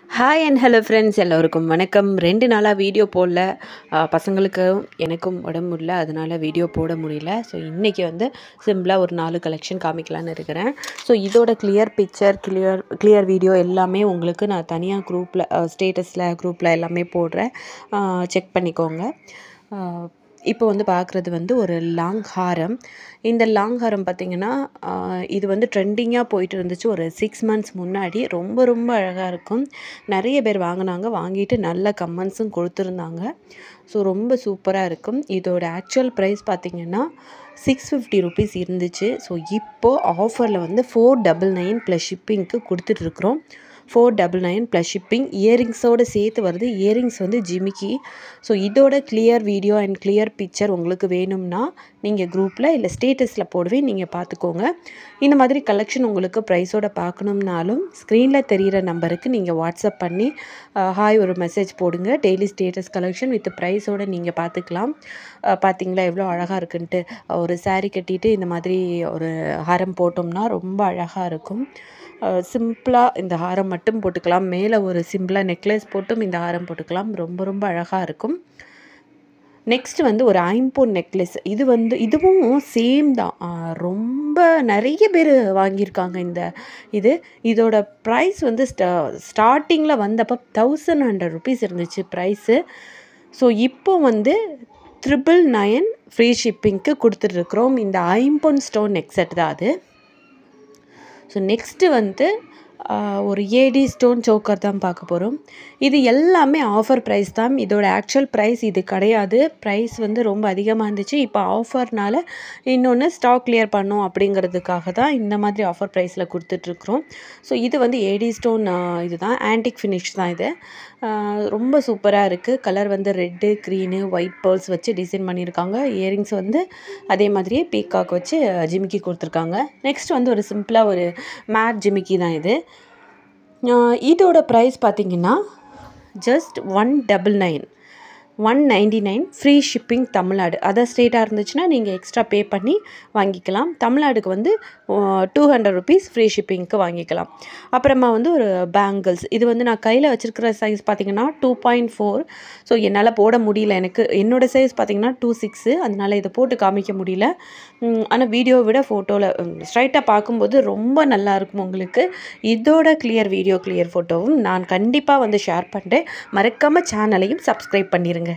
hi and hello friends எல்லோருக்கும் வணக்கம் ரெண்டு நாளாக வீடியோ போடல ஆ, பசங்களுக்கும் எனக்கும் உடம்பு முடியல அதனால வீடியோ போட முடியல ஸோ இன்றைக்கி வந்து சிம்பிளாக ஒரு நாலு கலெக்ஷன் காமிக்கலான்னு இருக்கிறேன் ஸோ இதோட clear picture clear clear video எல்லாமே உங்களுக்கு நான் தனியாக குரூப்பில் ஸ்டேட்டஸில் குரூப்பில் எல்லாமே போடுறேன் செக் பண்ணிக்கோங்க ஆ, இப்போ வந்து பார்க்குறது வந்து ஒரு லாங் ஹாரம் இந்த லாங் ஹாரம் பார்த்திங்கன்னா ஆஹ், இது வந்து ட்ரெண்டிங்காக போயிட்டு இருந்துச்சு ஒரு சிக்ஸ் மந்த்ஸ் முன்னாடி ரொம்ப ரொம்ப அழகாக இருக்கும் நிறைய பேர் வாங்கினாங்க வாங்கிட்டு நல்ல கமெண்ட்ஸும் கொடுத்துருந்தாங்க ஸோ ரொம்ப சூப்பராக இருக்கும் இதோட ஆக்சுவல் ப்ரைஸ் பார்த்திங்கன்னா சிக்ஸ் ஃபிஃப்டி ருபீஸ் இருந்துச்சு ஸோ இப்போது ஆஃபரில் வந்து ஃபோர் டபுள் நைன் ப்ளஸ் ஷிப்பிங்க்கு கொடுத்துட்ருக்குறோம் four double nine plus shipping இயரிங்ஸோடு சேர்த்து வருது இயரிங்ஸ் வந்து ஜிமிக்கி ஸோ இதோட clear video and clear picture உங்களுக்கு வேணும்னா நீங்கள் குரூப்பில் இல்லை ஸ்டேட்டஸில் போடுவேன் நீங்கள் பார்த்துக்கோங்க இந்த மாதிரி கலெக்ஷன் உங்களுக்கு ப்ரைஸோட பார்க்கணும்னாலும் ஸ்க்ரீனில் தெரிகிற நம்பருக்கு நீங்கள் வாட்ஸ்அப் பண்ணி ஹாய் ஒரு மெசேஜ் போடுங்க டெய்லி ஸ்டேட்டஸ் கலெக்ஷன் வித் ப்ரைஸோட நீங்கள் பார்த்துக்கலாம் அஹ், பார்த்தீங்களா எவ்வளோ அழகாக இருக்குன்ட்டு ஒரு saree கட்டிட்டு இந்த மாதிரி ஒரு ஹாரம் போட்டோம்னா ரொம்ப அழகாக இருக்கும் சிம்பிளாக இந்த ஹாரம் மட்டும் போட்டுக்கலாம் மேலே ஒரு சிம்பிளாக நெக்லஸ் போட்டும் இந்த ஹாரம் போட்டுக்கலாம் ரொம்ப ரொம்ப அழகாக இருக்கும் நெக்ஸ்ட் வந்து ஒரு ஐம்பொன் நெக்லஸ் இது வந்து இதுவும் சேம் தான் ஆஹ் ரொம்ப நிறைய பேர் வாங்கியிருக்காங்க இந்த இது இதோட ப்ரைஸ் வந்து ஸ்டா ஸ்டார்டிங்கில் வந்தப்போ தௌசண்ட் ஹண்ட்ரட் ருபீஸ் இருந்துச்சு ப்ரைஸு ஸோ இப்போ வந்து ட்ரிபிள் நயன் ஃப்ரீ ஷிப்பிங்க்கு கொடுத்துட்ருக்குறோம் இந்த ஐம்பொன் ஸ்டோன் நெக் செட் தான் அது ஸோ நெக்ஸ்ட்டு வந்து ஆஹ், ஒரு ஏடி ஸ்டோன் சோக்கர் தான் பார்க்க போகிறோம் இது எல்லாமே ஆஃபர் ப்ரைஸ் தான் இதோட ஆக்சுவல் ப்ரைஸ் இது கிடையாது ப்ரைஸ் வந்து ரொம்ப அதிகமாக இருந்துச்சு இப்போ ஆஃபர்னால இன்னொன்று ஸ்டாக் கிளியர் பண்ணோம் அப்படிங்கிறதுக்காக தான் இந்த மாதிரி ஆஃபர் ப்ரைஸில் கொடுத்துட்ருக்குறோம் ஸோ இது வந்து ஏடி ஸ்டோன் இதுதான் ஆன்டிக் ஃபினிஷ் தான் இது ஆஹ், ரொம்ப சூப்பராக இருக்குது கலர் வந்து ரெட்டு க்ரீனு ஒயிட் பேர்ல்ஸ் வச்சு டிசைன் பண்ணியிருக்காங்க இயரிங்ஸ் வந்து அதே மாதிரியே பீகாக் வச்சு ஜிமிக்கி கொடுத்துருக்காங்க நெக்ஸ்ட் வந்து ஒரு சிம்பிளாக ஒரு மேட் ஜிமிக்கி தான் இது ஆஹ் இதோட ப்ரைஸ் பார்த்தீங்கன்னா just one double nine one ninety nine free shipping Tamil Nadu other ஸ்டேட்டாக இருந்துச்சுன்னா நீங்கள் எக்ஸ்ட்ரா பே பண்ணி வாங்கிக்கலாம் தமிழ்நாடுக்கு வந்து டூ ஹண்ட்ரட் ருபீஸ் ஃப்ரீ ஷிப்பிங்க்கு வாங்கிக்கலாம் அப்புறமா வந்து ஒரு பேங்கிள்ஸ் இது வந்து நான் கையில் வச்சுருக்கிற சைஸ் பார்த்தீங்கன்னா டூ பாயிண்ட் ஃபோர் ஸோ என்னால் போட முடியல எனக்கு என்னோடய சைஸ் பார்த்தீங்கன்னா டூ சிக்ஸு அதனால் இதை போட்டு காமிக்க முடியல ஆனால் வீடியோவை விட ஃபோட்டோவில் ஸ்ட்ரைட்டாக பார்க்கும்போது ரொம்ப நல்லா இருக்கும் உங்களுக்கு இதோட கிளியர் வீடியோ கிளியர் ஃபோட்டோவும் நான் கண்டிப்பாக வந்து ஷேர் பண்ணுறேன் மறக்காமல் சேனலையும் சப்ஸ்கிரைப் பண்ணிடுங்க